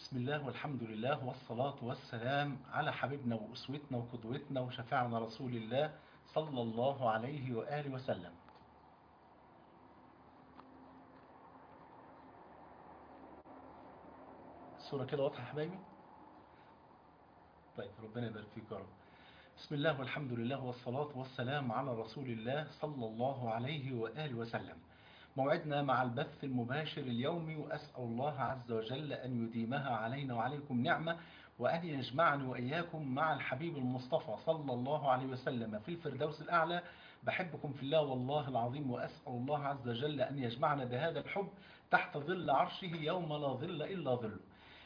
بسم الله والحمد لله والصلاة والسلام على حبيبنا وأسوتنا وقدوتنا وشفاعنا رسول الله صلى الله عليه وآله وسلم الصورة كده واضحة يا حبايبي طيب ربنا يبارك فيك يا رب بسم الله والحمد لله والصلاة والسلام على رسول الله صلى الله عليه وآله وسلم موعدنا مع البث المباشر اليومي وأسأل الله عز وجل أن يديمها علينا وعليكم نعمة وأن يجمعني وإياكم مع الحبيب المصطفى صلى الله عليه وسلم في الفردوس الأعلى بحبكم في الله والله العظيم وأسأل الله عز وجل أن يجمعنا بهذا الحب تحت ظل عرشه يوم لا ظل إلا ظله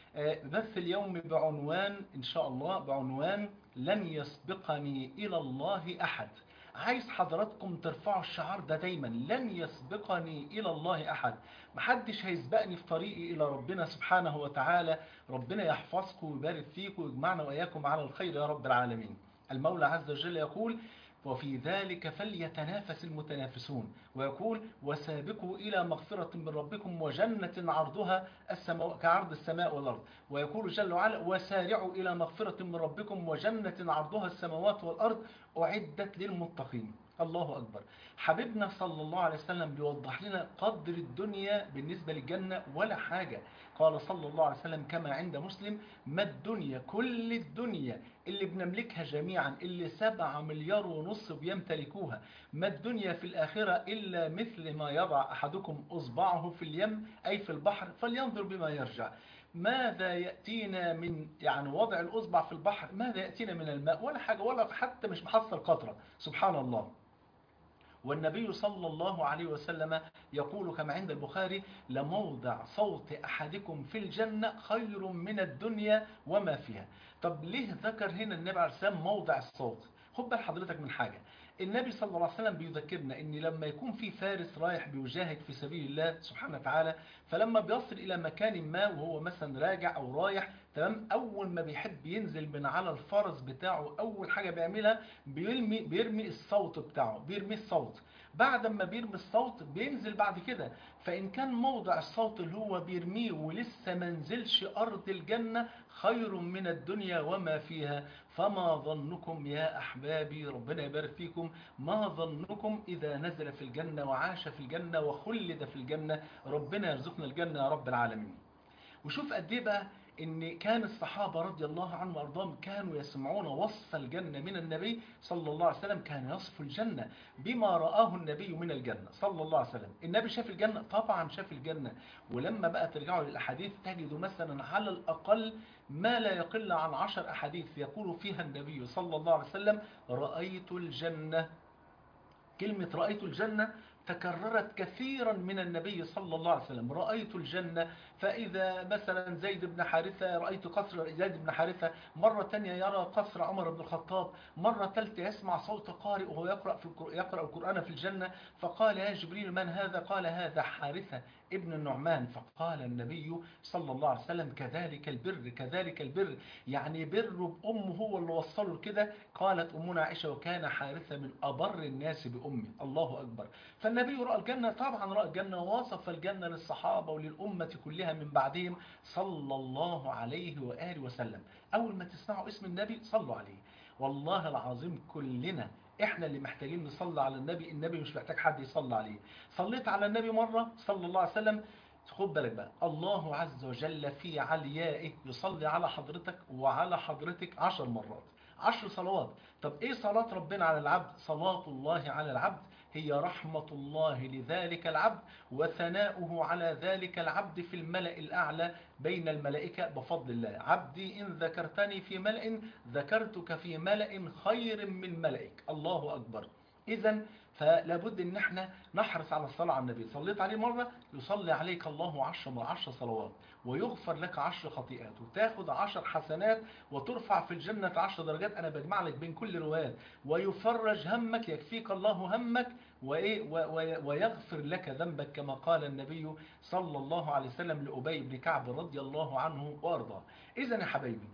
بث اليوم بعنوان إن شاء الله بعنوان لن يسبقني إلى الله أحد عايز حضراتكم ترفعوا الشعار ده دايما لن يسبقني إلى الله أحد محدش هيسبقني في طريقي إلى ربنا سبحانه وتعالى ربنا يحفظكم ويبارك فيكم ويجمعنا وإياكم على الخير يا رب العالمين المولى عز وجل يقول وفي ذلك فليتنافس المتنافسون ويقول وسابقوا إلى مغفرة من ربكم وجنة عرضها السماء كعرض السماء والأرض ويقول جل وعلا وسارعوا إلى مغفرة من ربكم وجنة عرضها السماوات والأرض أعدت للمتقين الله أكبر حبيبنا صلى الله عليه وسلم بيوضح لنا قدر الدنيا بالنسبة للجنة ولا حاجة قال صلى الله عليه وسلم كما عند مسلم ما الدنيا كل الدنيا اللي بنملكها جميعا اللي سبعة مليار ونص بيمتلكوها ما الدنيا في الآخرة إلا مثل ما يضع أحدكم أصبعه في اليم أي في البحر فلينظر بما يرجع ماذا يأتينا من يعني وضع الأصبع في البحر ماذا يأتينا من الماء ولا حاجة ولا حتى مش محصل قطرة سبحان الله والنبي صلى الله عليه وسلم يقول كما عند البخاري لموضع صوت أحدكم في الجنة خير من الدنيا وما فيها طب ليه ذكر هنا النبي عليه السلام موضع الصوت خد بال حضرتك من حاجة النبي صلى الله عليه وسلم بيذكرنا ان لما يكون في فارس رايح بيجاهد في سبيل الله سبحانه وتعالى فلما بيصل الى مكان ما وهو مثلا راجع او رايح تمام اول ما بيحب ينزل من على الفرس بتاعه اول حاجة بيعملها بيرمي بيرمي الصوت بتاعه بيرمي الصوت بعد ما بيرمي الصوت بينزل بعد كده فإن كان موضع الصوت اللي هو بيرميه ولسه ما نزلش أرض الجنة خير من الدنيا وما فيها فما ظنكم يا أحبابي ربنا يبارك فيكم ما ظنكم إذا نزل في الجنة وعاش في الجنة وخلد في الجنة ربنا يرزقنا الجنة يا رب العالمين وشوف قد ايه بقى ان كان الصحابة رضي الله عنهم وارضاهم كانوا يسمعون وصف الجنة من النبي صلى الله عليه وسلم كان يصف الجنة بما رآه النبي من الجنة صلى الله عليه وسلم النبي شاف الجنة طبعا شاف الجنة ولما بقى ترجعوا للأحاديث تجدوا مثلا على الأقل ما لا يقل عن عشر أحاديث يقول فيها النبي صلى الله عليه وسلم رأيت الجنة كلمة رأيت الجنة تكررت كثيرا من النبي صلى الله عليه وسلم رأيت الجنة فإذا مثلا زيد بن حارثة رأيت قصر زيد بن حارثة مرة تانية يرى قصر عمر بن الخطاب مرة ثالثة يسمع صوت قارئ وهو يقرأ, في يقرأ القرآن في الجنة فقال يا جبريل من هذا قال هذا حارثة ابن النعمان فقال النبي صلى الله عليه وسلم كذلك البر كذلك البر يعني بر بأمه هو اللي وصله كده قالت أمنا عائشة وكان حارثة من أبر الناس بأمه الله أكبر فالنبي رأى الجنة طبعا رأى الجنة ووصف الجنة للصحابة وللأمة كلها من بعدهم صلى الله عليه وآله وسلم أول ما تسمعوا اسم النبي صلوا عليه والله العظيم كلنا احنا اللي محتاجين نصلي على النبي النبي مش محتاج حد يصلي عليه صليت على النبي مرة صلى الله عليه وسلم خد بالك بقى الله عز وجل في عليائه يصلي على حضرتك وعلى حضرتك عشر مرات عشر صلوات طب ايه صلاة ربنا على العبد صلاة الله على العبد هي رحمة الله لذلك العبد وثناؤه على ذلك العبد في الملأ الأعلى بين الملائكة بفضل الله عبدي إن ذكرتني في ملأ ذكرتك في ملأ خير من ملئك الله أكبر إذا فلابد ان احنا نحرص على الصلاة على النبي صليت عليه مرة يصلي عليك الله عشر عشر صلوات ويغفر لك عشر خطيئات وتاخد عشر حسنات وترفع في الجنة عشر درجات انا بجمع لك بين كل روايات ويفرج همك يكفيك الله همك وإيه ويغفر لك ذنبك كما قال النبي صلى الله عليه وسلم لأبي بن كعب رضي الله عنه وارضاه اذا يا حبايبي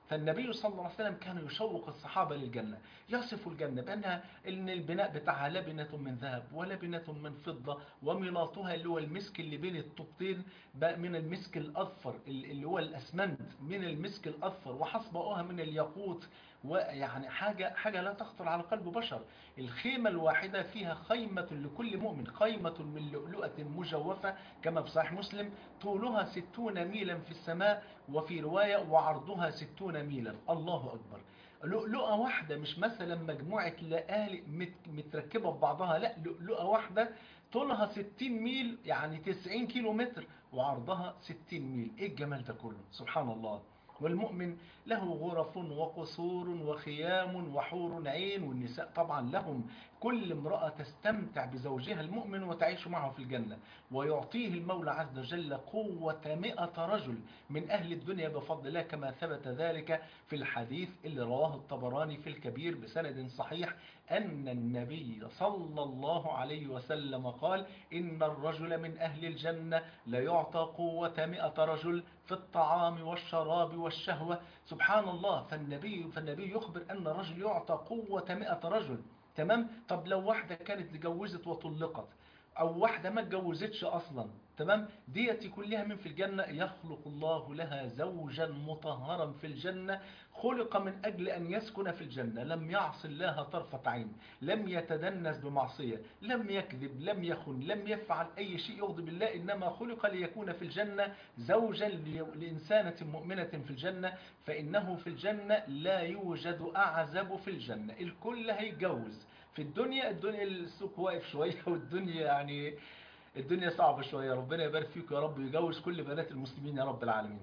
فالنبي صلى الله عليه وسلم كان يشوق الصحابة للجنة يصف الجنة بأنها إن البناء بتاعها لبنة من ذهب ولبنة من فضة وملاطها اللي هو المسك اللي بين الطوبتين بقى من المسك الأظفر اللي هو الأسمنت من المسك الأظفر وحصباؤها من الياقوت ويعني حاجة حاجة لا تخطر على قلب بشر الخيمة الواحدة فيها خيمة لكل مؤمن خيمة من لؤلؤة مجوفة كما في صحيح مسلم طولها ستون ميلا في السماء وفي رواية وعرضها ستون ميلا الله أكبر لؤلؤة واحدة مش مثلا مجموعة لآلئ متركبة في بعضها لا لؤلؤة واحدة طولها 60 ميل يعني 90 كيلو متر وعرضها 60 ميل ايه الجمال ده كله سبحان الله والمؤمن له غرف وقصور وخيام وحور عين والنساء طبعا لهم كل امرأة تستمتع بزوجها المؤمن وتعيش معه في الجنة ويعطيه المولى عز وجل قوة مئة رجل من أهل الدنيا بفضل الله كما ثبت ذلك في الحديث اللي رواه الطبراني في الكبير بسند صحيح أن النبي صلى الله عليه وسلم قال إن الرجل من أهل الجنة ليعطى قوة مئة رجل في الطعام والشراب والشهوة سبحان الله فالنبي, فالنبي يخبر أن الرجل يعطى قوة مئة رجل تمام طب لو واحدة كانت اتجوزت وطلقت او واحدة ما اتجوزتش اصلا تمام ديتي كلها من في الجنة يخلق الله لها زوجا مطهرا في الجنة خلق من أجل أن يسكن في الجنة لم يعص الله طرفة عين لم يتدنس بمعصية لم يكذب لم يخن لم يفعل أي شيء يغضب الله إنما خلق ليكون في الجنة زوجا لإنسانة مؤمنة في الجنة فإنه في الجنة لا يوجد أعزب في الجنة الكل هيتجوز في الدنيا الدنيا السوق واقف شوية والدنيا يعني الدنيا صعبة شوية ربنا يبارك فيك يا رب يجوز كل بنات المسلمين يا رب العالمين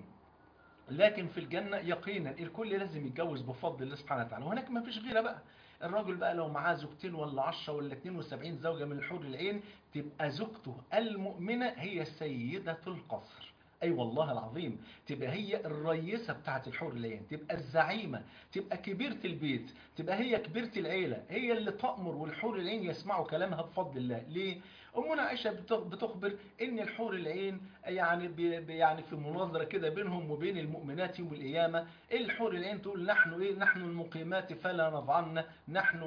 لكن في الجنة يقينا الكل لازم يتجوز بفضل الله سبحانه وتعالى وهناك ما فيش غيرها بقى الراجل بقى لو معاه زوجتين ولا 10 ولا 72 زوجة من الحور العين تبقى زوجته المؤمنة هي سيدة القصر اي أيوة والله العظيم تبقى هي الرئيسة بتاعت الحور العين تبقى الزعيمة تبقى كبيرة البيت تبقى هي كبيرة العيلة هي اللي تأمر والحور العين يسمعوا كلامها بفضل الله ليه أمنا عائشة بتخبر إن الحور العين يعني يعني في مناظرة كده بينهم وبين المؤمنات يوم القيامة الحور العين تقول نحن إيه نحن المقيمات فلا نضعن نحن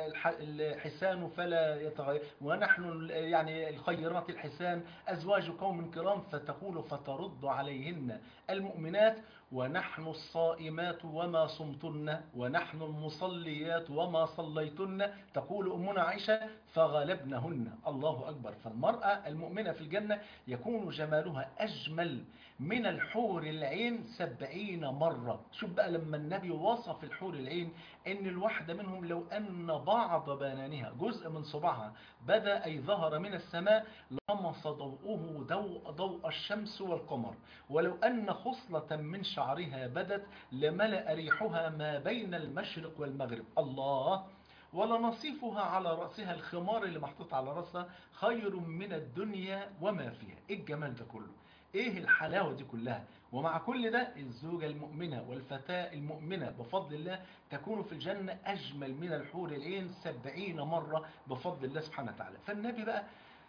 الحسان فلا يتغير ونحن يعني الخيرات الحسان أزواج قوم كرام فتقول فترد عليهن المؤمنات ونحن الصائمات وما صمتن ونحن المصليات وما صليتن تقول أمنا عائشة فغلبنهن الله أكبر فالمرأة المؤمنة في الجنة يكون جمالها أجمل من الحور العين سبعين مرة شوف بقى لما النبي وصف الحور العين ان الواحدة منهم لو ان بعض بنانها جزء من صباعها بدأ أي ظهر من السماء لمس ضوءه ضوء, ضوء الشمس والقمر ولو أن خصلة من شعرها بدت لملأ ريحها ما بين المشرق والمغرب الله ولنصيفها على رأسها الخمار اللي محطوط على رأسها خير من الدنيا وما فيها ايه الجمال ده كله ايه الحلاوة دي كلها ومع كل ده الزوجة المؤمنة والفتاة المؤمنة بفضل الله تكون في الجنة أجمل من الحور العين سبعين مرة بفضل الله سبحانه وتعالى فالنبي بقى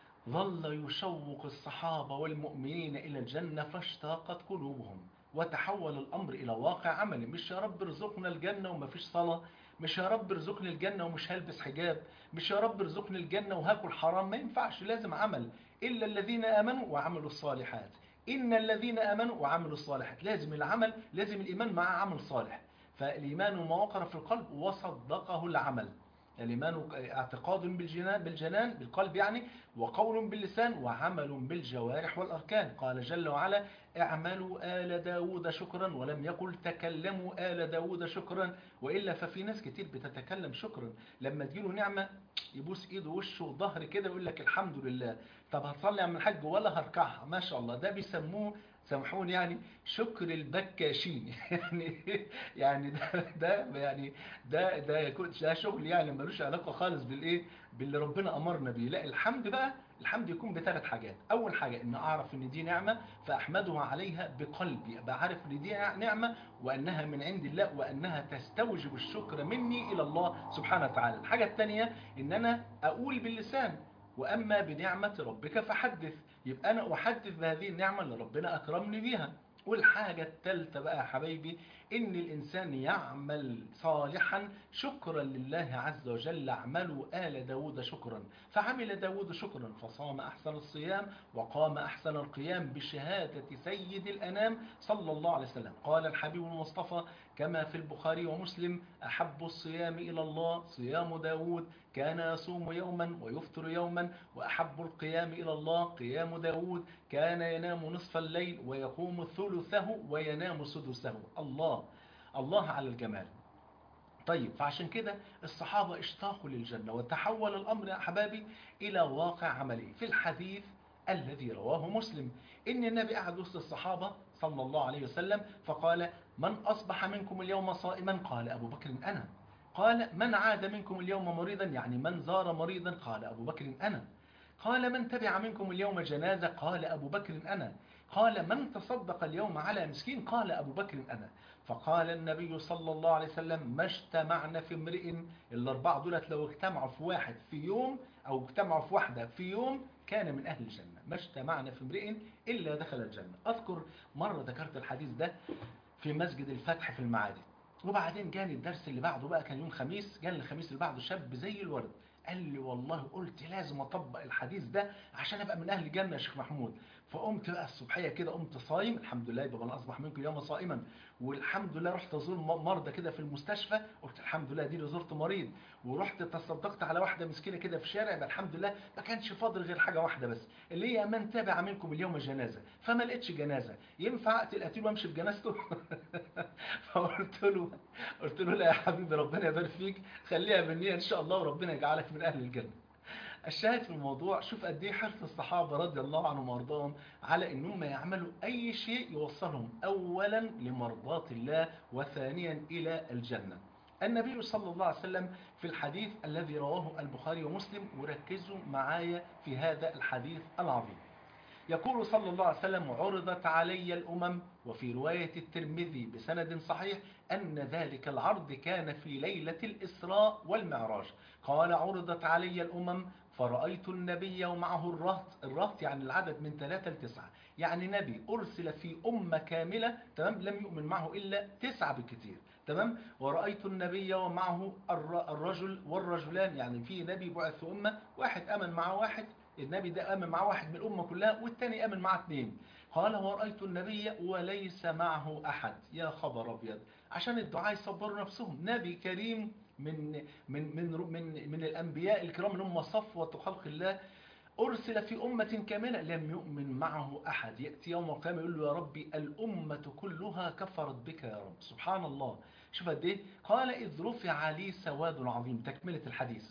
ظل يشوق الصحابة والمؤمنين إلى الجنة فاشتاقت قلوبهم وتحول الأمر إلى واقع عملي مش يا رب ارزقنا الجنة وما فيش صلاة مش يا رب ارزقني الجنة ومش هلبس حجاب مش يا رب ارزقني الجنة وهاكل حرام ما ينفعش لازم عمل إلا الذين آمنوا وعملوا الصالحات إن الذين آمنوا وعملوا الصالحات لازم العمل لازم الإيمان مع عمل صالح فالإيمان ما وقر في القلب وصدقه العمل الإيمان اعتقاد بالجنان, بالجنان بالقلب يعني وقول باللسان وعمل بالجوارح والأركان قال جل وعلا اعملوا آل داود شكرا ولم يقل تكلموا آل داود شكرا وإلا ففي ناس كتير بتتكلم شكرا لما تجيله نعمة يبوس ايده وشه وظهر كده ويقول لك الحمد لله طب هتصلي عم الحج ولا هركعها ما شاء الله ده بيسموه سامحوني يعني شكر البكاشين يعني يعني ده ده يعني ده ده ده شغل يعني ملوش علاقه خالص بالايه باللي ربنا امرنا بيه لا الحمد بقى الحمد يكون بثلاث حاجات اول حاجه ان اعرف ان دي نعمه فاحمده عليها بقلبي ابقى عارف ان دي نعمه وانها من عند الله وانها تستوجب الشكر مني الى الله سبحانه وتعالى الحاجه الثانيه ان انا اقول باللسان واما بنعمه ربك فحدث يبقى أنا أحدث بهذه النعمة اللي ربنا أكرمني بيها والحاجة الثالثة بقى يا حبايبي إن الإنسان يعمل صالحا شكرا لله عز وجل اعملوا آل داود شكرا فعمل داود شكرا فصام أحسن الصيام وقام أحسن القيام بشهادة سيد الأنام صلى الله عليه وسلم قال الحبيب المصطفى كما في البخاري ومسلم أحب الصيام إلى الله صيام داود كان يصوم يوما ويفطر يوما وأحب القيام إلى الله قيام داود كان ينام نصف الليل ويقوم ثلثه وينام سدسه الله الله على الجمال طيب فعشان كده الصحابة اشتاقوا للجنة وتحول الأمر يا أحبابي إلى واقع عملي في الحديث الذي رواه مسلم إن النبي قعد وسط الصحابة صلى الله عليه وسلم فقال من أصبح منكم اليوم صائما قال أبو بكر أنا قال من عاد منكم اليوم مريضا يعني من زار مريضا قال أبو بكر أنا قال من تبع منكم اليوم جنازة قال أبو بكر أنا قال من تصدق اليوم على مسكين قال أبو بكر أنا فقال النبي صلى الله عليه وسلم ما اجتمعنا في امرئ الأربعة دولت لو اجتمعوا في واحد في يوم أو اجتمعوا في واحدة في يوم كان من أهل الجنة ما اجتمعنا في امرئ إلا دخل الجنة أذكر مرة ذكرت الحديث ده في مسجد الفتح في المعادي وبعدين جاني الدرس اللي بعده بقى كان يوم خميس جاني الخميس اللي بعده شاب زي الورد قال لي والله قلت لازم اطبق الحديث ده عشان ابقى من اهل الجنه يا شيخ محمود فقمت بقى الصبحيه كده قمت صايم الحمد لله يبقى انا اصبح منكم يوم صائما والحمد لله رحت ازور مرضى كده في المستشفى قلت الحمد لله دي اللي زرت مريض ورحت تصدقت على واحده مسكينه كده في الشارع يبقى الحمد لله ما كانش فاضل غير حاجه واحده بس اللي هي من تابع منكم اليوم جنازه فما لقيتش جنازه ينفع اقتل قتيل وامشي بجنازته فقلت له قلت له لا يا حبيبي ربنا يبارك فيك خليها بالنيه ان شاء الله وربنا يجعلك من اهل الجنه الشاهد في الموضوع شوف قد ايه حرص الصحابه رضي الله عنهم وارضاهم على انهم يعملوا اي شيء يوصلهم اولا لمرضاه الله وثانيا الى الجنه النبي صلى الله عليه وسلم في الحديث الذي رواه البخاري ومسلم وركزوا معايا في هذا الحديث العظيم يقول صلى الله عليه وسلم عرضت علي الأمم وفي رواية الترمذي بسند صحيح أن ذلك العرض كان في ليلة الإسراء والمعراج قال عرضت علي الأمم فرأيت النبي ومعه الرهط الرهط يعني العدد من ثلاثة لتسعة يعني نبي أرسل في أمة كاملة تمام لم يؤمن معه إلا تسعة بالكثير تمام ورأيت النبي ومعه الرجل والرجلان يعني في نبي بعث في أمة واحد أمن مع واحد النبي ده آمن مع واحد من الأمة كلها والتاني آمن مع اثنين قال ورأيت النبي وليس معه أحد يا خبر أبيض عشان الدعاء يصبروا نفسهم نبي كريم من من من من, من الأنبياء الكرام اللي هم صفوة خلق الله أرسل في أمة كاملة لم يؤمن معه أحد يأتي يوم القيامة يقول له يا ربي الأمة كلها كفرت بك يا رب سبحان الله شوف قد ايه قال إذ رفع لي سواد عظيم تكملة الحديث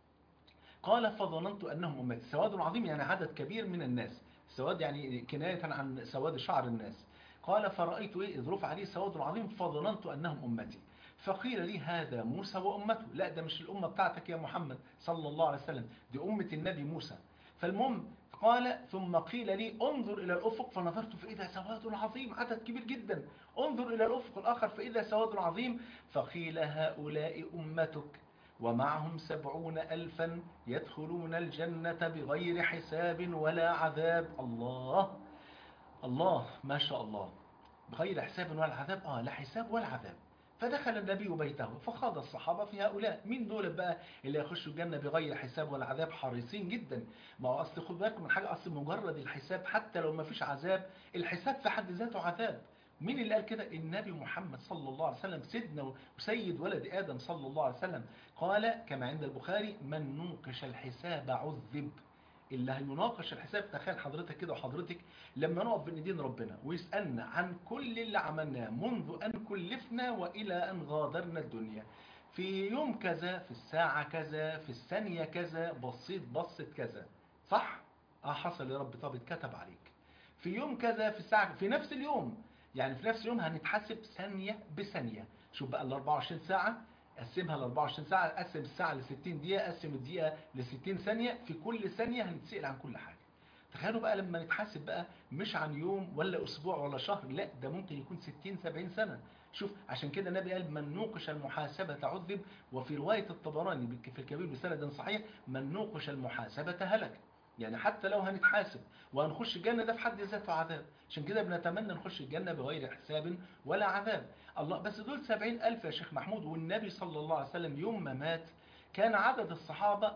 قال فظننت أنهم أمتي سواد عظيم يعني عدد كبير من الناس سواد يعني كناية عن سواد شعر الناس قال فرأيت إيه إذ رفع لي سواد عظيم فظننت أنهم أمتي فقيل لي هذا موسى وأمته لا ده مش الأمة بتاعتك يا محمد صلى الله عليه وسلم دي أمة النبي موسى فالمهم قال ثم قيل لي انظر إلى الأفق فنظرت فإذا سواد عظيم عدد كبير جدا انظر إلى الأفق الآخر فإذا سواد عظيم فقيل هؤلاء أمتك ومعهم سبعون ألفا يدخلون الجنة بغير حساب ولا عذاب الله الله ما شاء الله بغير حساب ولا عذاب آه لا حساب ولا عذاب فدخل النبي بيته فخاض الصحابة في هؤلاء مين دول بقى اللي يخشوا الجنة بغير حساب ولا عذاب حريصين جدا ما هو أصل خد بالكم من حاجة أصل مجرد الحساب حتى لو ما فيش عذاب الحساب في حد ذاته عذاب مين اللي قال كده النبي محمد صلى الله عليه وسلم سيدنا وسيد ولد آدم صلى الله عليه وسلم قال كما عند البخاري من نوقش الحساب عذب اللي هيناقش الحساب تخيل حضرتك كده وحضرتك لما نقف بين ايدين ربنا ويسألنا عن كل اللي عملناه منذ أن كلفنا وإلى أن غادرنا الدنيا في يوم كذا في الساعة كذا في الثانية كذا بصيت بصت كذا صح؟ اه حصل يا رب طب اتكتب عليك في يوم كذا في الساعة في نفس اليوم يعني في نفس اليوم هنتحاسب ثانية بثانية شوف بقى ال 24 ساعة قسمها ل 24 ساعة قسم الساعة ل 60 دقيقة قسم الدقيقة ل 60 ثانية في كل ثانية هنتسأل عن كل حاجة تخيلوا بقى لما نتحاسب بقى مش عن يوم ولا أسبوع ولا شهر لا ده ممكن يكون 60 70 سنة شوف عشان كده النبي قال من نوقش المحاسبة عذب وفي رواية الطبراني في الكبير بسند صحيح من نوقش المحاسبة هلك يعني حتى لو هنتحاسب وهنخش الجنة ده في حد ذاته عذاب عشان كده بنتمنى نخش الجنة بغير حساب ولا عذاب الله بس دول سبعين ألف يا شيخ محمود والنبي صلى الله عليه وسلم يوم ما مات كان عدد الصحابة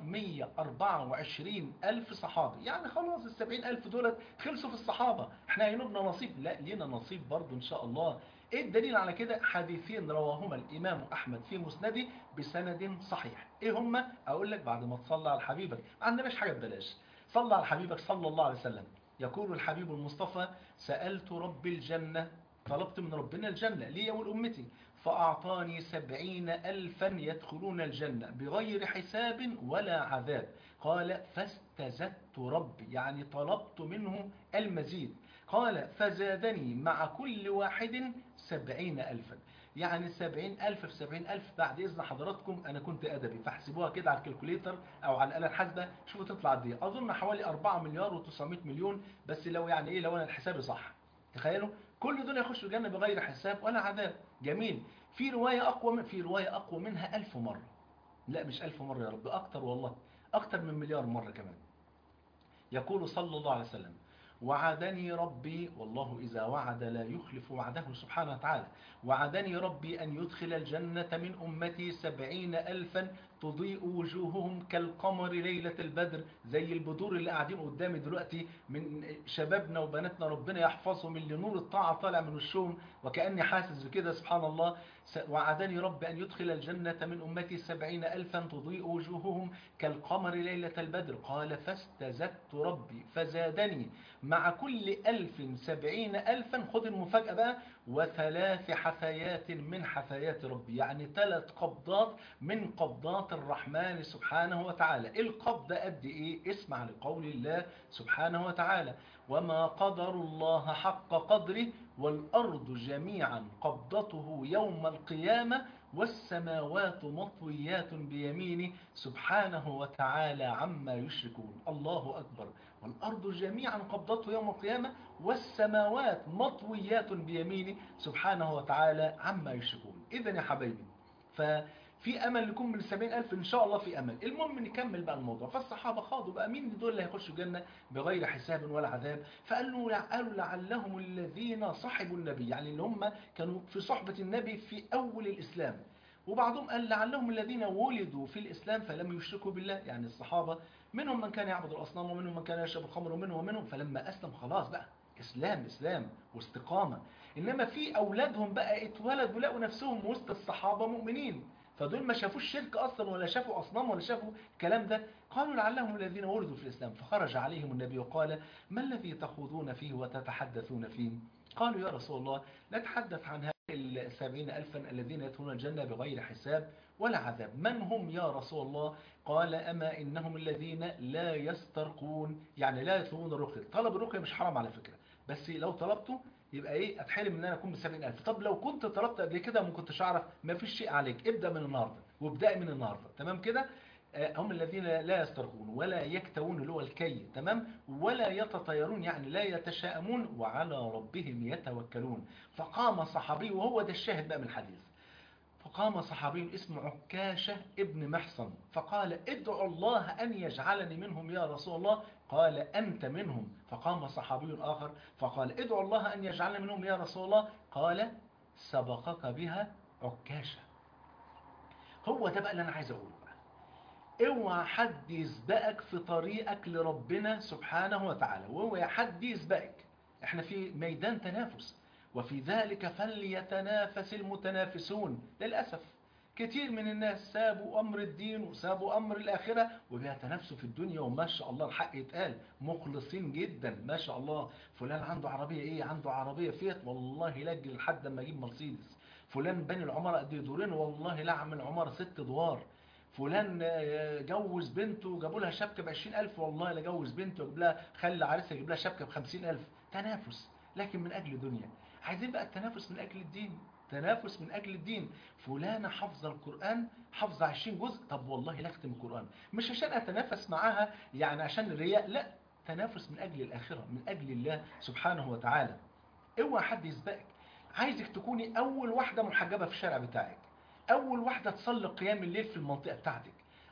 124 ألف صحابي يعني خلاص السبعين ألف دولت خلصوا في الصحابة احنا هينبنا نصيب لا لينا نصيب برضو إن شاء الله ايه الدليل على كده حديثين رواهما الامام احمد في مسنده بسند صحيح ايه هما اقول لك بعد ما تصلى على حبيبك ما عندناش حاجه ببلاش صلى على حبيبك صلى الله عليه وسلم يقول الحبيب المصطفى سالت رب الجنه طلبت من ربنا الجنه لي ولامتي فأعطاني سبعين ألفا يدخلون الجنة بغير حساب ولا عذاب قال فاستزدت ربي يعني طلبت منه المزيد قال فزادني مع كل واحد سبعين ألفا يعني سبعين ألف في سبعين ألف بعد إذن حضراتكم أنا كنت أدبي فاحسبوها كده على الكالكوليتر أو على الآلة الحاسبة شوفوا تطلع قد إيه أظن حوالي 4 مليار و900 مليون بس لو يعني إيه لو أنا الحساب صح تخيلوا كل دول يخشوا الجنة بغير حساب ولا عذاب جميل في رواية أقوى من في رواية أقوى منها ألف مرة لا مش ألف مرة يا رب أكتر والله أكتر من مليار مرة كمان يقول صلى الله عليه وسلم وعدني ربي والله إذا وعد لا يخلف وعده سبحانه وتعالى وعدني ربي أن يدخل الجنة من أمتي سبعين ألفا تضيء وجوههم كالقمر ليلة البدر زي البدور اللي قاعدين قدامي دلوقتي من شبابنا وبناتنا ربنا يحفظهم اللي نور الطاعة طالع من وشهم وكأني حاسس بكده سبحان الله وعدني رب أن يدخل الجنة من أمتي سبعين ألفا تضيء وجوههم كالقمر ليلة البدر قال فاستزدت ربي فزادني مع كل ألف سبعين ألفا خذ المفاجأة بقى وثلاث حثيات من حثيات ربي يعني ثلاث قبضات من قبضات الرحمن سبحانه وتعالى القبضة قد إيه اسمع لقول الله سبحانه وتعالى وما قدر الله حق قدره والأرض جميعا قبضته يوم القيامة والسماوات مطويات بيمينه سبحانه وتعالى عما يشركون الله أكبر والأرض جميعا قبضته يوم القيامة والسماوات مطويات بيمينه سبحانه وتعالى عما يشركون إذا يا حبايبي ففي أمل لكم من السبعين ألف إن شاء الله في أمل المهم نكمل بقى الموضوع فالصحابة خاضوا بقى مين دول اللي هيخشوا الجنة بغير حساب ولا عذاب فقالوا قالوا لعلهم الذين صحبوا النبي يعني اللي هم كانوا في صحبة النبي في أول الإسلام وبعضهم قال لعلهم الذين ولدوا في الإسلام فلم يشركوا بالله يعني الصحابة منهم من كان يعبد الأصنام ومنهم من كان يشرب الخمر ومنهم ومنهم فلما أسلم خلاص بقى إسلام إسلام واستقامة إنما في أولادهم بقى اتولدوا لقوا نفسهم وسط الصحابة مؤمنين فدول ما شافوش شرك أصلا ولا شافوا أصنام ولا شافوا الكلام ده قالوا لعلهم الذين ولدوا في الإسلام فخرج عليهم النبي وقال ما الذي تخوضون فيه وتتحدثون فيه قالوا يا رسول الله نتحدث عن هؤلاء السبعين ألفا الذين يدخلون الجنة بغير حساب ولا عذاب من هم يا رسول الله قال أما إنهم الذين لا يسترقون يعني لا يطلبون الرقية طلب الرقية مش حرام على فكرة بس لو طلبته يبقى ايه اتحرم ان انا اكون بسبعين ألف طب لو كنت طلبت قبل كده ما كنتش اعرف ما فيش شيء عليك ابدأ من النهاردة وابدأ من النهاردة تمام كده هم الذين لا يسترخون ولا يكتوون اللي هو الكي تمام ولا يتطيرون يعني لا يتشاءمون وعلى ربهم يتوكلون فقام صحابي وهو ده الشاهد بقى من الحديث فقام صحابي اسمه عكاشة ابن محصن فقال ادعو الله أن يجعلني منهم يا رسول الله قال أنت منهم فقام صحابي آخر فقال ادعو الله أن يجعلني منهم يا رسول الله قال سبقك بها عكاشة هو ده بقى اللي أنا عايز أقوله اوعى حد يسبقك في طريقك لربنا سبحانه وتعالى واوعى حد يسبقك احنا في ميدان تنافس وفي ذلك فليتنافس المتنافسون للأسف كتير من الناس سابوا أمر الدين وسابوا أمر الآخرة وبيتنافسوا في الدنيا وما شاء الله الحق يتقال مخلصين جدا ما شاء الله فلان عنده عربية ايه عنده عربية فيت والله لجل لحد ما اجيب مرسيدس فلان بني العمارة قد دورين والله لا عمل عمارة ست ادوار فلان جوز بنته جابوا لها شبكة بعشرين ألف والله لا جوز بنته وجاب لها خلى عريسها يجيب لها شبكة بخمسين ألف تنافس لكن من أجل دنيا عايزين بقى التنافس من أجل الدين تنافس من أجل الدين فلانة حفظ القرآن حفظ 20 جزء طب والله لا اختم القرآن مش عشان أتنافس معاها يعني عشان الرياء لا تنافس من أجل الآخرة من أجل الله سبحانه وتعالى اوعى حد يسبقك عايزك تكوني أول واحدة محجبة في الشارع بتاعك أول واحدة تصلي قيام الليل في المنطقة بتاعتك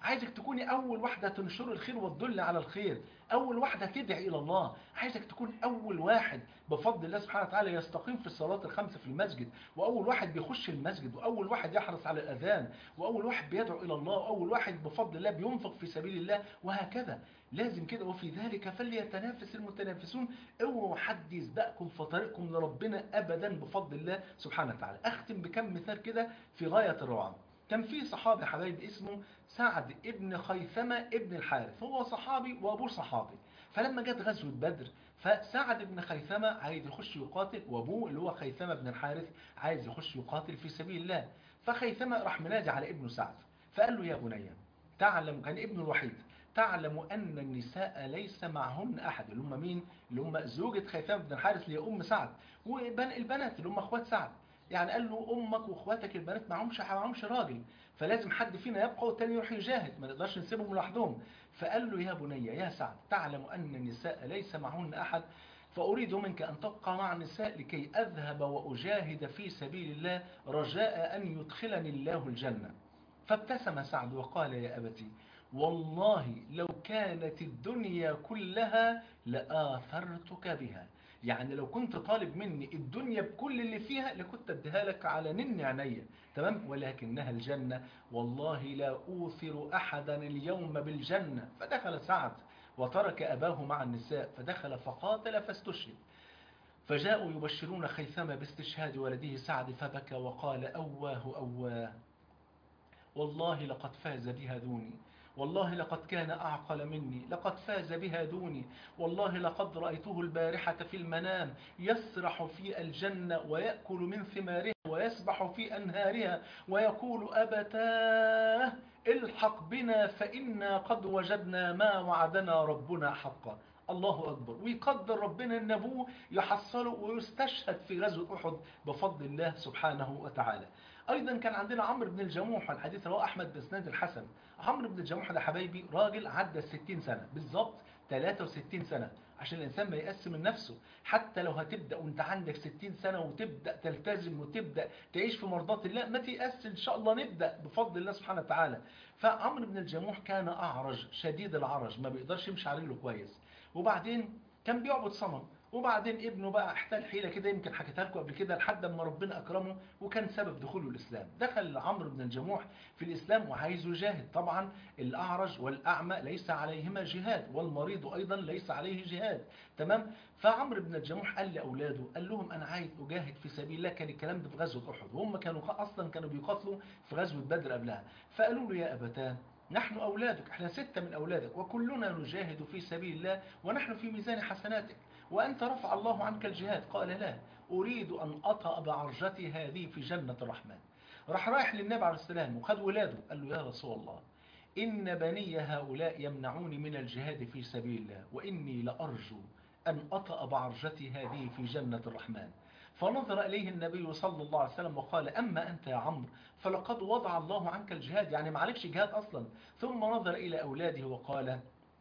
عايزك تكوني اول واحده تنشر الخير وتدل على الخير اول واحده تدعي الى الله عايزك تكون اول واحد بفضل الله سبحانه وتعالى يستقيم في الصلاه الخمس في المسجد واول واحد بيخش المسجد واول واحد يحرص على الاذان واول واحد بيدعو الى الله واول واحد بفضل الله بينفق في سبيل الله وهكذا لازم كده وفي ذلك فليتنافس المتنافسون اوعوا حد يسبقكم في طريقكم لربنا ابدا بفضل الله سبحانه وتعالى اختم بكم مثال كده في غايه الروعه كان في صحابي حبايب اسمه سعد ابن خيثمة ابن الحارث هو صحابي وابوه صحابي فلما جت غزوة بدر فسعد بن خيثمة عايز يخش يقاتل وابوه اللي هو خيثمة بن الحارث عايز يخش يقاتل في سبيل الله فخيثمة راح منادي على ابنه سعد فقال له يا بني تعلم كان ابنه الوحيد تعلم أن النساء ليس معهن أحد اللي هم مين؟ اللي هم زوجة خيثمة بن الحارث اللي هي أم سعد والبنات اللي هم أخوات سعد يعني قال له امك واخواتك البنات معهمش معهمش راجل فلازم حد فينا يبقى والتاني يروح يجاهد ما نقدرش نسيبهم لوحدهم فقال له يا بني يا سعد تعلم ان النساء ليس معهن احد فاريد منك ان تبقى مع النساء لكي اذهب واجاهد في سبيل الله رجاء ان يدخلني الله الجنه فابتسم سعد وقال يا ابتي والله لو كانت الدنيا كلها لآثرتك بها يعني لو كنت طالب مني الدنيا بكل اللي فيها لكنت اديها لك على نن عينيا تمام ولكنها الجنة والله لا أوثر أحدا اليوم بالجنة فدخل سعد وترك أباه مع النساء فدخل فقاتل فاستشهد فجاءوا يبشرون خيثمة باستشهاد ولده سعد فبكى وقال أواه أواه والله لقد فاز بها دوني والله لقد كان أعقل مني لقد فاز بها دوني والله لقد رأيته البارحة في المنام يسرح في الجنة ويأكل من ثمارها ويسبح في أنهارها ويقول أبتاه الحق بنا فإنا قد وجدنا ما وعدنا ربنا حقا الله أكبر ويقدر ربنا أن أبوه يحصله ويستشهد في غزوة أحد بفضل الله سبحانه وتعالى أيضا كان عندنا عمرو بن الجموح الحديث رواه أحمد بسناد الحسن عمرو بن الجموح ده حبايبي راجل عدى 60 سنة بالظبط 63 سنة عشان الإنسان ما يقسم من نفسه حتى لو هتبدأ وانت عندك 60 سنة وتبدأ تلتزم وتبدأ تعيش في مرضات الله ما تيأس إن شاء الله نبدأ بفضل الله سبحانه وتعالى فعمرو بن الجموح كان أعرج شديد العرج ما بيقدرش يمشي على رجله كويس وبعدين كان بيعبد صنم وبعدين ابنه بقى احتال حيلة كده يمكن حكيتها لكم قبل كده لحد ما ربنا أكرمه وكان سبب دخوله الإسلام دخل عمرو بن الجموح في الإسلام وعايز يجاهد طبعا الأعرج والأعمى ليس عليهما جهاد والمريض أيضا ليس عليه جهاد تمام فعمرو بن الجموح قال لأولاده قال لهم أنا عايز أجاهد في سبيل الله كان الكلام ده في غزوة أحد وهم كانوا أصلا كانوا بيقاتلوا في غزوة بدر قبلها فقالوا له يا أبتاه نحن أولادك احنا ستة من أولادك وكلنا نجاهد في سبيل الله ونحن في ميزان حسناتك وأنت رفع الله عنك الجهاد قال لا أريد أن أطأ بعرجتي هذه في جنة الرحمن راح رايح للنبي عليه السلام وخد ولاده قال له يا رسول الله إن بني هؤلاء يمنعوني من الجهاد في سبيل الله وإني لأرجو أن أطأ بعرجتي هذه في جنة الرحمن فنظر إليه النبي صلى الله عليه وسلم وقال أما أنت يا عمرو فلقد وضع الله عنك الجهاد يعني ما عليكش جهاد أصلا ثم نظر إلى أولاده وقال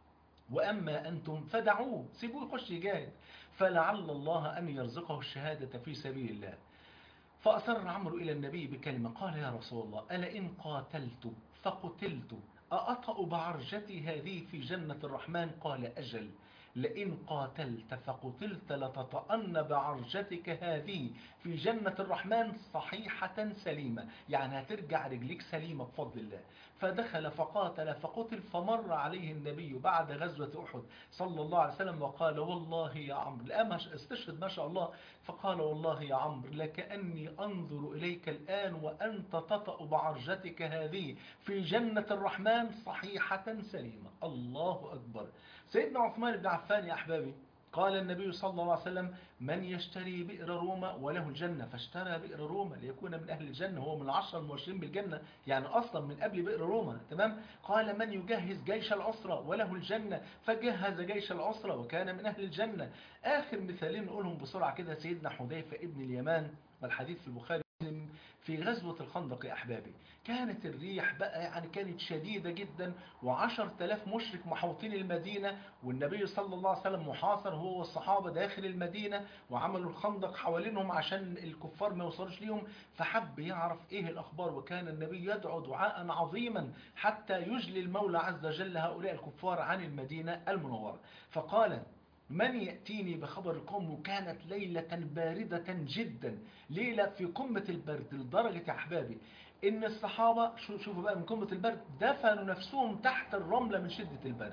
وأما أنتم فدعوه سيبوه يخش يجاهد فلعل الله أن يرزقه الشهادة في سبيل الله فأصر عمرو إلى النبي بكلمة قال يا رسول الله ألا إن قاتلت فقتلت أأطأ بعرجتي هذه في جنة الرحمن قال أجل لئن قاتلت فقتلت لتطأن بعرجتك هذه في جنة الرحمن صحيحة سليمة يعني هترجع رجليك سليمة بفضل الله فدخل فقاتل فقتل فمر عليه النبي بعد غزوة أحد صلى الله عليه وسلم وقال والله يا عمرو الآن استشهد ما شاء الله فقال والله يا عمرو لكأني أنظر إليك الآن وأنت تطأ بعرجتك هذه في جنة الرحمن صحيحة سليمة الله أكبر سيدنا عثمان بن عفان يا أحبابي قال النبي صلى الله عليه وسلم من يشتري بئر روما وله الجنة فاشترى بئر روما ليكون من أهل الجنة هو من العشر المبشرين بالجنة يعني أصلا من قبل بئر روما تمام قال من يجهز جيش العسرة وله الجنة فجهز جيش العسرة وكان من أهل الجنة آخر مثالين نقولهم بسرعة كده سيدنا حذيفة ابن اليمان والحديث في البخاري في في غزوة الخندق يا أحبابي كانت الريح بقى يعني كانت شديدة جدا وعشر تلاف مشرك محوطين المدينة والنبي صلى الله عليه وسلم محاصر هو والصحابة داخل المدينة وعملوا الخندق حوالينهم عشان الكفار ما يوصلوش ليهم فحب يعرف ايه الأخبار وكان النبي يدعو دعاء عظيما حتى يجلي المولى عز وجل هؤلاء الكفار عن المدينة المنورة فقال من يأتيني بخبر القوم وكانت ليلة باردة جدا ليلة في قمة البرد لدرجة يا أحبابي إن الصحابة شوفوا بقى من قمة البرد دفنوا نفسهم تحت الرملة من شدة البرد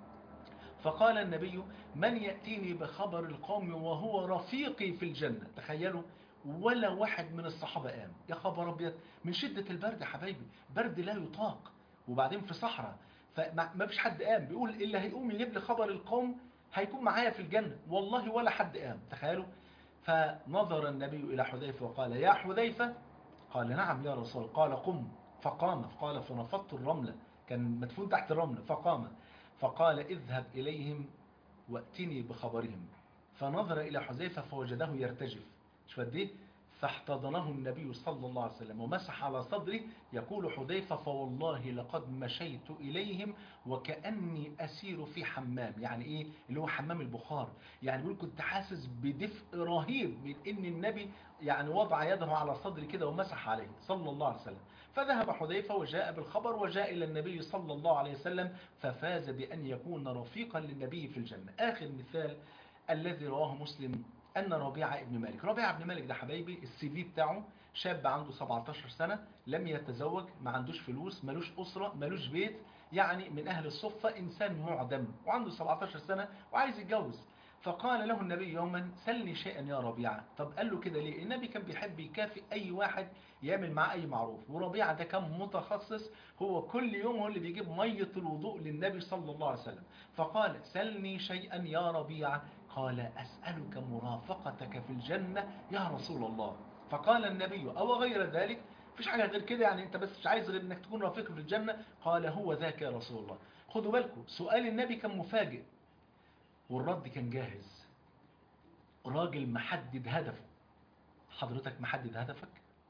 فقال النبي من يأتيني بخبر القوم وهو رفيقي في الجنة تخيلوا ولا واحد من الصحابة قام يا خبر أبيض من شدة البرد يا حبايبي برد لا يطاق وبعدين في صحراء فما فيش حد قام بيقول اللي هيقوم يجيب لي خبر القوم هيكون معايا في الجنة والله ولا حد قام تخيلوا فنظر النبي إلى حذيفة وقال يا حذيفة قال نعم يا رسول قال قم فقام قال فنفضت الرملة كان مدفون تحت الرملة فقام فقال اذهب إليهم واتني بخبرهم فنظر إلى حذيفة فوجده يرتجف شو قد فاحتضنه النبي صلى الله عليه وسلم ومسح على صدره يقول حذيفة فوالله لقد مشيت إليهم وكأني أسير في حمام يعني إيه اللي هو حمام البخار يعني بيقول كنت حاسس بدفء رهيب من إن النبي يعني وضع يده على صدري كده ومسح عليه صلى الله عليه وسلم فذهب حذيفة وجاء بالخبر وجاء إلى النبي صلى الله عليه وسلم ففاز بأن يكون رفيقا للنبي في الجنة آخر مثال الذي رواه مسلم أن ربيعة ابن مالك ربيعة ابن مالك ده حبايبي السي في بتاعه شاب عنده 17 سنة لم يتزوج ما عندوش فلوس ملوش أسرة ملوش بيت يعني من أهل الصفة إنسان معدم وعنده 17 سنة وعايز يتجوز فقال له النبي يوما سلني شيئا يا ربيعة طب قال له كده ليه النبي كان بيحب يكافئ أي واحد يعمل معاه أي معروف وربيعة ده كان متخصص هو كل يوم هو اللي بيجيب مية الوضوء للنبي صلى الله عليه وسلم فقال سلني شيئا يا ربيعة قال أسألك مرافقتك في الجنة يا رسول الله فقال النبي أو غير ذلك فيش حاجة غير كده يعني انت بس مش عايز غير انك تكون رفيق في الجنة قال هو ذاك يا رسول الله خدوا بالكم سؤال النبي كان مفاجئ والرد كان جاهز راجل محدد هدفه حضرتك محدد هدفك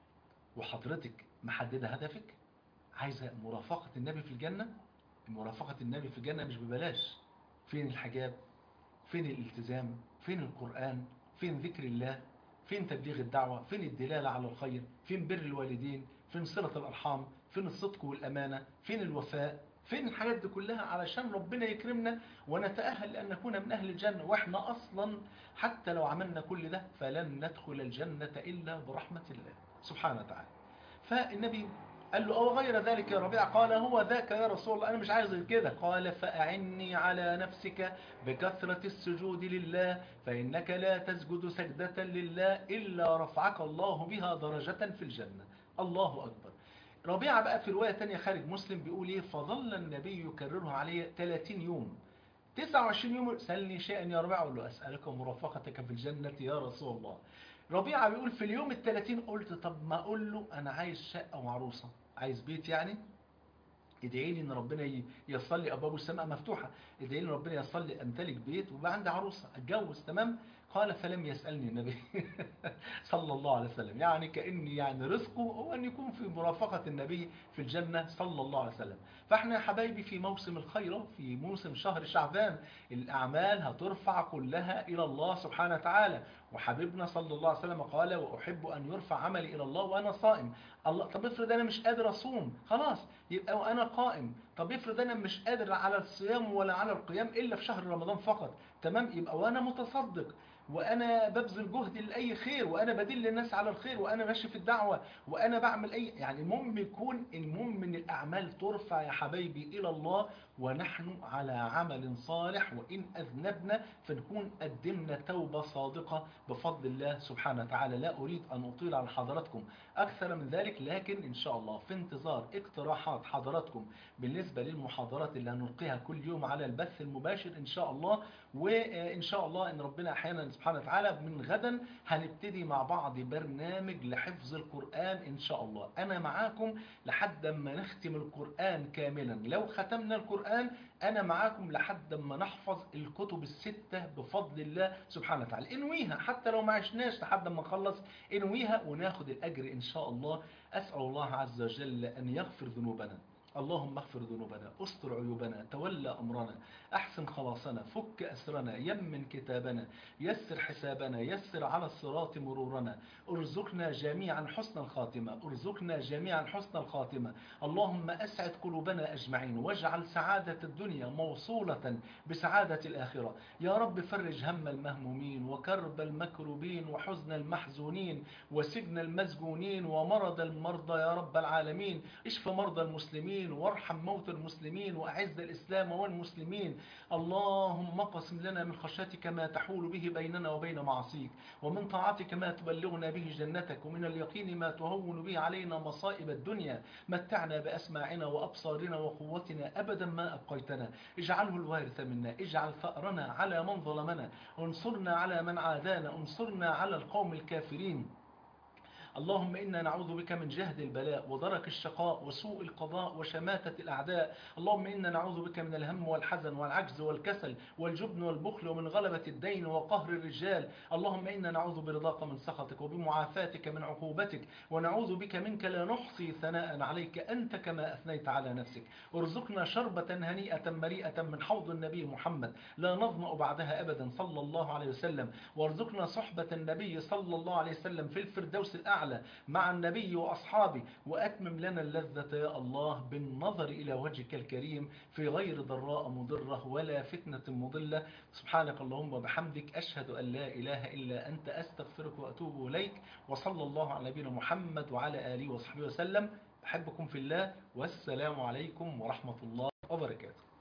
وحضرتك محددة هدفك عايزة مرافقة النبي في الجنة مرافقة النبي في الجنة مش ببلاش فين الحجاب فين الالتزام فين القرآن فين ذكر الله فين تبليغ الدعوة فين الدلالة على الخير فين بر الوالدين فين صلة الأرحام فين الصدق والأمانة فين الوفاء فين الحاجات دي كلها علشان ربنا يكرمنا ونتأهل لأن نكون من أهل الجنة وإحنا أصلا حتى لو عملنا كل ده فلن ندخل الجنة إلا برحمة الله سبحانه وتعالى فالنبي قال له أو غير ذلك يا ربيع قال هو ذاك يا رسول الله أنا مش عايز غير كده قال فأعني على نفسك بكثرة السجود لله فإنك لا تسجد سجدة لله إلا رفعك الله بها درجة في الجنة الله أكبر ربيعة بقى في رواية تانية خارج مسلم بيقول إيه فظل النبي يكررها عليه 30 يوم 29 يوم سألني شيئا يا ربيعة أقول له أسألك مرافقتك في الجنة يا رسول الله ربيعة بيقول في اليوم الثلاثين قلت طب ما أقول له أنا عايز شقة وعروسة عايز بيت يعني ادعي لي ان ربنا ييسر لي ابواب السماء مفتوحه ادعي لي ان ربنا ييسر لي امتلك بيت ويبقى عندي عروسه اتجوز تمام قال فلم يسالني النبي صلى الله عليه وسلم يعني كاني يعني رزقه هو ان يكون في مرافقه النبي في الجنه صلى الله عليه وسلم فاحنا يا حبايبي في موسم الخير في موسم شهر شعبان الاعمال هترفع كلها الى الله سبحانه وتعالى وحبيبنا صلى الله عليه وسلم قال واحب ان يرفع عملي الى الله وانا صائم الله طب افرض انا مش قادر اصوم خلاص يبقى وانا قائم طب افرض انا مش قادر على الصيام ولا على القيام الا في شهر رمضان فقط تمام يبقى وانا متصدق وانا ببذل جهدي لاي خير وانا بدل الناس على الخير وانا ماشي في الدعوه وانا بعمل اي يعني المهم يكون المهم من الاعمال ترفع يا حبايبي الى الله ونحن على عمل صالح وان اذنبنا فنكون قدمنا توبه صادقه بفضل الله سبحانه وتعالى لا اريد ان اطيل على حضراتكم اكثر من ذلك لكن ان شاء الله في انتظار اقتراحات حضراتكم بالنسبه للمحاضرات اللي هنلقيها كل يوم على البث المباشر ان شاء الله وان شاء الله ان ربنا احيانا سبحانه وتعالى من غدا هنبتدي مع بعض برنامج لحفظ القرآن إن شاء الله أنا معاكم لحد ما نختم القرآن كاملا لو ختمنا القرآن القرآن أنا معاكم لحد ما نحفظ الكتب الستة بفضل الله سبحانه وتعالى انويها حتى لو ما عشناش لحد ما نخلص انويها وناخد الأجر إن شاء الله أسأل الله عز وجل أن يغفر ذنوبنا اللهم اغفر ذنوبنا استر عيوبنا تولى أمرنا أحسن خلاصنا فك أسرنا يمن كتابنا يسر حسابنا يسر على الصراط مرورنا ارزقنا جميعا حسن الخاتمة ارزقنا جميعا حسن الخاتمة اللهم أسعد قلوبنا أجمعين واجعل سعادة الدنيا موصولة بسعادة الآخرة يا رب فرج هم المهمومين وكرب المكروبين وحزن المحزونين وسجن المسجونين ومرض المرضى يا رب العالمين اشف مرضى المسلمين وارحم موتى المسلمين وأعز الإسلام والمسلمين اللهم اقسم لنا من خشيتك ما تحول به بيننا وبين معصيك ومن طاعتك ما تبلغنا به جنتك ومن اليقين ما تهون به علينا مصائب الدنيا متعنا بأسماعنا وأبصارنا وقوتنا أبدا ما أبقيتنا اجعله الوارث منا اجعل ثأرنا على من ظلمنا انصرنا على من عادانا انصرنا على القوم الكافرين اللهم إنا نعوذ بك من جهد البلاء ودرك الشقاء وسوء القضاء وشماتة الأعداء اللهم إنا نعوذ بك من الهم والحزن والعجز والكسل والجبن والبخل ومن غلبة الدين وقهر الرجال اللهم إنا نعوذ برضاك من سخطك وبمعافاتك من عقوبتك ونعوذ بك منك لا نحصي ثناء عليك أنت كما أثنيت على نفسك ارزقنا شربة هنيئة مريئة من حوض النبي محمد لا نظمأ بعدها أبدا صلى الله عليه وسلم وارزقنا صحبة النبي صلى الله عليه وسلم في الفردوس الأعلى مع النبي وأصحابه وأتمم لنا اللذة يا الله بالنظر إلى وجهك الكريم في غير ضراء مضرة ولا فتنة مضلة سبحانك اللهم وبحمدك أشهد أن لا إله إلا أنت أستغفرك وأتوب إليك وصلى الله على نبينا محمد وعلى آله وصحبه وسلم بحبكم في الله والسلام عليكم ورحمة الله وبركاته